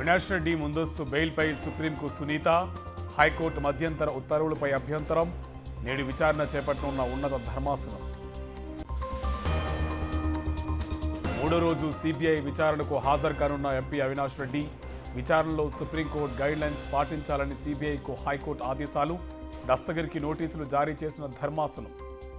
అవినాష్ రెడ్డి ముందస్తు బెయిల్పై సుప్రీంకు సునీత హైకోర్టు మధ్యంతర ఉత్తర్వులపై అభ్యంతరం నేడు విచారణ చేపట్టనున్న ఉన్నత ధర్మాసనం మూడో రోజు సిబిఐ విచారణకు హాజరు కానున్న ఎంపీ అవినాష్ రెడ్డి విచారణలో సుప్రీంకోర్టు గైడ్ లైన్స్ పాటించాలని సిబిఐకు హైకోర్టు ఆదేశాలు దస్తగిరికి నోటీసులు జారీ చేసిన ధర్మాసనం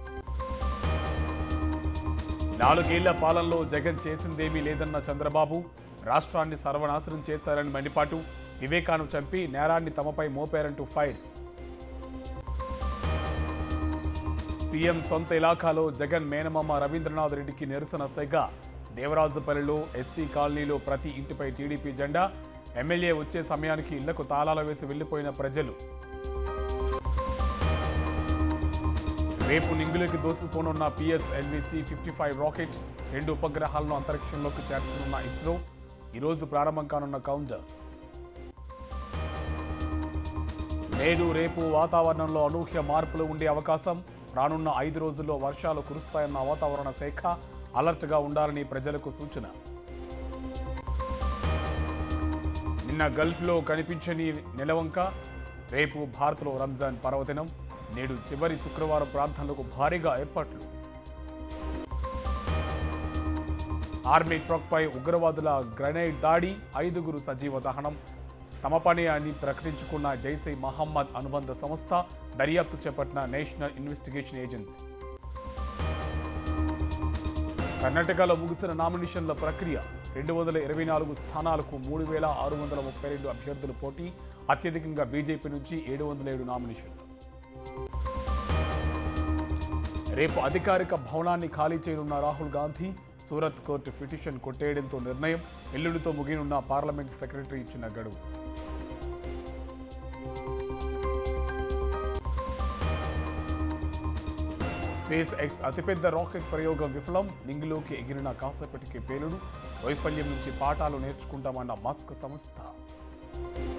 నాలుగేళ్ల పాలనలో జగన్ చేసిందేమీ లేదన్న చంద్రబాబు రాష్ట్రాన్ని సర్వనాశనం చేశారని మండిపాటు వివేకాను చంపి నేరాన్ని తమపై మోపారంటూ ఫైర్ సీఎం సొంత ఇలాఖాలో జగన్ మేనమామ రవీంద్రనాథ్ రెడ్డికి నిరసన సెగ దేవరాజుపల్లిలో ఎస్సీ కాలనీలో ప్రతి ఇంటిపై టీడీపీ జెండా ఎమ్మెల్యే వచ్చే సమయానికి ఇళ్లకు తాళాలు వేసి వెళ్లిపోయిన ప్రజలు రేపు నింగులోకి దూసుకుపోనున్న PS LVC fifty five rocket రెండు ఉపగ్రహాలను అంతరిక్షంలోకి చేర్చనున్న ఇస్రో ఈరోజు ప్రారంభం కానున్న కౌంటర్ నేడు రేపు వాతావరణంలో అనూహ్య మార్పులు ఉండే అవకాశం రానున్న ఐదు రోజుల్లో వర్షాలు కురుస్తాయన్న వాతావరణ శాఖ అలర్ట్గా ఉండాలని ప్రజలకు సూచన నిన్న గల్ఫ్లో కనిపించని నెలవంక రేపు భారత్లో రంజాన్ పర్వదినం నేడు చివరి శుక్రవారం ప్రార్థనలకు భారీగా ఏర్పాట్లు ఆర్మీ ట్రక్పై ఉగ్రవాదుల గ్రెనైడ్ దాడి ఐదుగురు సజీవ దహనం తమ పని అని ప్రకటించుకున్న జైసై మహమ్మద్ అనుబంధ సంస్థ దర్యాప్తు చేపట్టిన నేషనల్ ఇన్వెస్టిగేషన్ ఏజెన్సీ కర్ణాటకలో ముగిసిన నామినేషన్ల ప్రక్రియ రెండు వందల ఇరవై నాలుగు స్థానాలకు మూడు వేల ఆరు వందల ముప్పై రెండు అభ్యర్థుల పోటీ అత్యధికంగా బీజేపీ నుంచి ఏడు వందల ఏడు నామినేషన్లు రేపు అధికారిక భవనాన్ని ఖాళీ చేయనున్న రాహుల్ గాంధీ సూరత్ కోర్టు పిటిషన్ కొట్టేయడంతో నిర్ణయం ఎల్లుడితో ముగినున్న పార్లమెంట్ సెక్రటరీ ఇచ్చిన గడువు స్పేస్ ఎక్స్ అతిపెద్ద రాకెట్ ప్రయోగం విఫలం నింగిలోకి ఎగిరిన కాసేపటికి పేలుడు వైఫల్యం నుంచి పాఠాలు నేర్చుకుంటామన్న మస్క్ సంస్థ